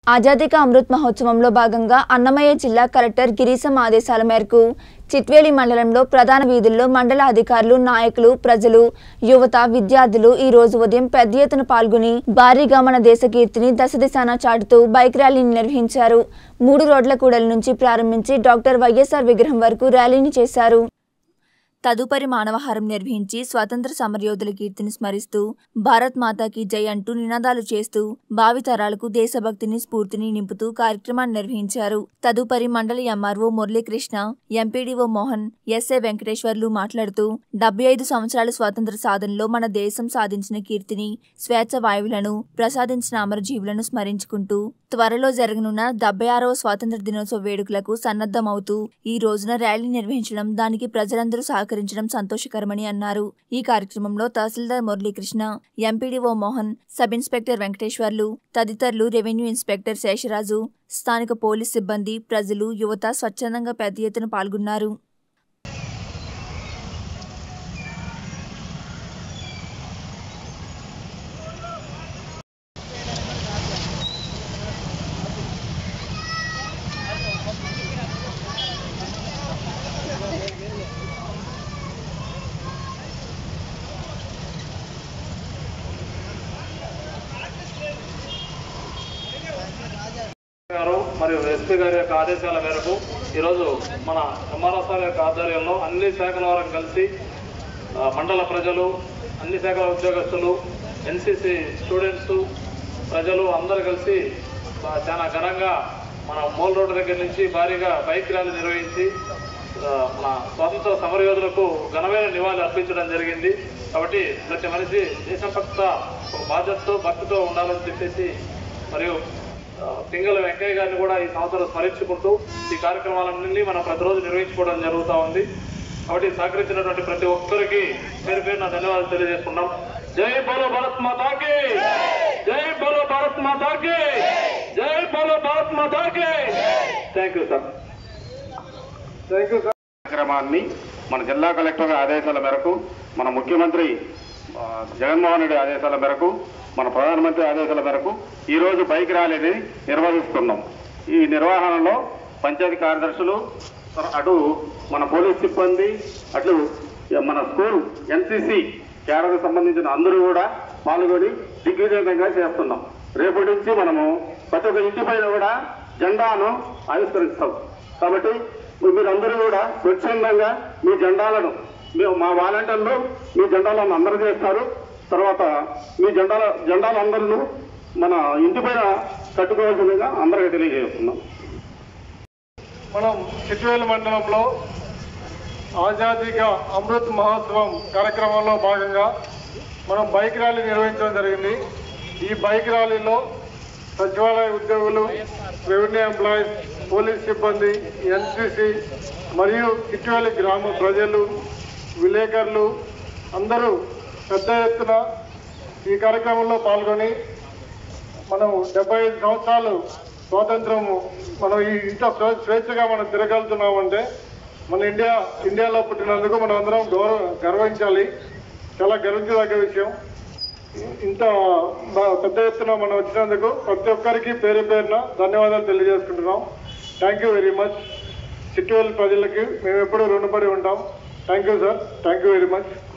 ఆజాదీ కా అమృత్ మహోత్సవంలో భాగంగా అన్నమయ్య జిల్లా కలెక్టర్ గిరీశం ఆదేశాల మేరకు చిట్వేలి మండలంలో ప్రధాన వీధుల్లో మండల అధికారులు నాయకులు ప్రజలు యువత విద్యార్థులు ఈ రోజు ఉదయం పెద్ద ఎత్తున పాల్గొని భారీగా మన దేశ కీర్తిని దశ దిశాన చాటుతూ బైక్ ర్యాలీని నిర్వహించారు మూడు రోడ్ల కూడలి నుంచి ప్రారంభించి డాక్టర్ వైఎస్ఆర్ విగ్రహం వరకు ర్యాలీని చేశారు తదుపరి మానవహారం నిర్వహించి స్వాతంత్ర సమరయోధుల కీర్తిని స్మరిస్తూ భారత్ మాతాకి జై అంటూ నినాదాలు చేస్తూ భావితరాలకు దేశభక్తిని స్ఫూర్తిని నింపుతూ కార్యక్రమాన్ని నిర్వహించారు తదుపరి మండలి MRO Muralikrishna MPDO Mohan SA Venkateswarlu మాట్లాడుతూ డెబ్బై ఐదు సంవత్సరాల స్వాతంత్ర సాధనలో మన దేశం సాధించిన కీర్తిని స్వేచ్ఛ వాయువులను ప్రసాదించిన అమరజీవులను స్మరించుకుంటూ త్వరలో జరగనున్న డెబ్బై ఆరవ స్వాతంత్ర దినోత్సవ వేడుకలకు సన్నద్ధమవుతూ ఈ రోజున ర్యాలీ నిర్వహించడం దానికి ప్రజలందరూ సహకరించడం సంతోషకరమని అన్నారు ఈ కార్యక్రమంలో tahsildar Muralikrishna MPDO Mohan sub inspector Venkateswarlu తదితరులు రెవెన్యూ ఇన్స్పెక్టర్ శేషరాజు స్థానిక పోలీస్ సిబ్బంది ప్రజలు యువత స్వచ్ఛందంగా పెద్ద ఎత్తున పాల్గొన్నారు గారు మరియు ఎస్పీ గారి యొక్క ఆదేశాల మేరకు ఈరోజు మన ఎంఆర్ఎస్ఆర్ యొక్క ఆధ్వర్యంలో అన్ని శాఖల వారం కలిసి ఆ, మండల ప్రజలు అన్ని శాఖల ఉద్యోగస్తులు ఎన్సిసి స్టూడెంట్స్ ప్రజలు అందరూ కలిసి ఆ, చాలా ఘనంగా మన మూల రోడ్డు దగ్గర నుంచి భారీగా బైక్ ర్యాలీ నిర్వహించి ఆ, మన స్వాతంత్ర సమరయోధులకు ఘనమైన నివాళి అర్పించడం జరిగింది కాబట్టి ప్రతి మనిషి దేశం పట్ల ఒక బాధ్యతతో భక్తితో ఉండాలని చెప్పేసి మరియు ఆ, పింగళ వెంకయ్య గారిని కూడా ఈ సంవత్సరం స్మరించుకుంటూ ఈ కార్యక్రమాలన్నీ మనం ప్రతిరోజు నిర్వహించుకోవడం జరుగుతూ ఉంది కాబట్టి సహకరించినటువంటి ప్రతి ఒక్కరికి పేరు పేరు నా ధన్యవాదాలు తెలియజేసుకున్నాం జై బోలో భారత్ మాతాకి జై బోలో భారత్ మాతాకి జై బోలో భారత్ మాతాకి thank you sir thank you sir కార్యక్రమాన్ని మన జిల్లా కలెక్టర్ ఆదేశాల మేరకు మన ముఖ్యమంత్రి ఆ, జగన్మోహన్ రెడ్డి ఆదేశాల మేరకు మన ప్రధానమంత్రి ఆదేశాల మేరకు ఈ రోజు బైక్ ర్యాలీని నిర్వహిస్తున్నాం ఈ నిర్వహణలో పంచాయతీ కార్యదర్శులు అటు మన పోలీస్ సిబ్బంది అటు మన స్కూల్ ఎన్సిసి క్యాడర్కి సంబంధించిన అందరూ కూడా పాల్గొని దిగ్విజయంగా చేస్తున్నాం రేపటి నుంచి మనము ప్రతి ఒక్క ఇంటి పైన కూడా జెండాను ఆవిష్కరిస్తాం కాబట్టి మీరందరూ కూడా స్వచ్ఛందంగా మీ జెండాలను మీ మా వాలంటీర్లు మీ జెండాలను అందరూ చేస్తారు తర్వాత మీ జెండాల జెండాలు అందరూ మన ఇంటి పైన కట్టుకోవాల్సిందిగా అందరికీ తెలియజేస్తున్నాం మనం చిట్వేలు మండలంలో ఆజాదీగా అమృత్ మహోత్సవం కార్యక్రమంలో భాగంగా మనం బైక్ ర్యాలీ నిర్వహించడం జరిగింది ఈ బైక్ ర్యాలీలో సచివాలయ ఉద్యోగులు రెవెన్యూ ఎంప్లాయీస్ పోలీస్ సిబ్బంది ఎన్సిసి మరియు చిట్వేలి గ్రామ ప్రజలు విలేకరులు అందరూ పెద్ద ఎత్తున ఈ కార్యక్రమంలో పాల్గొని మనం డెబ్బై ఐదు సంవత్సరాలు స్వాతంత్రము మనం ఈ ఇంత స్వే- స్వేచ్ఛగా మనం తిరగలుగుతున్నామంటే మన ఇండియా ఇండియాలో పుట్టినందుకు మనం అందరం గౌరవ గర్వించాలి చాలా గర్వించదగ్గ విషయం ఇంత బ- పెద్ద ఎత్తున మనం వచ్చినందుకు ప్రతి ఒక్కరికి పేరు పేరున ధన్యవాదాలు తెలియజేసుకుంటున్నాం thank you very much Chittuvalli ప్రజలకి మేము ఎప్పుడూ రుణపడి ఉంటాం thank you sir thank you very much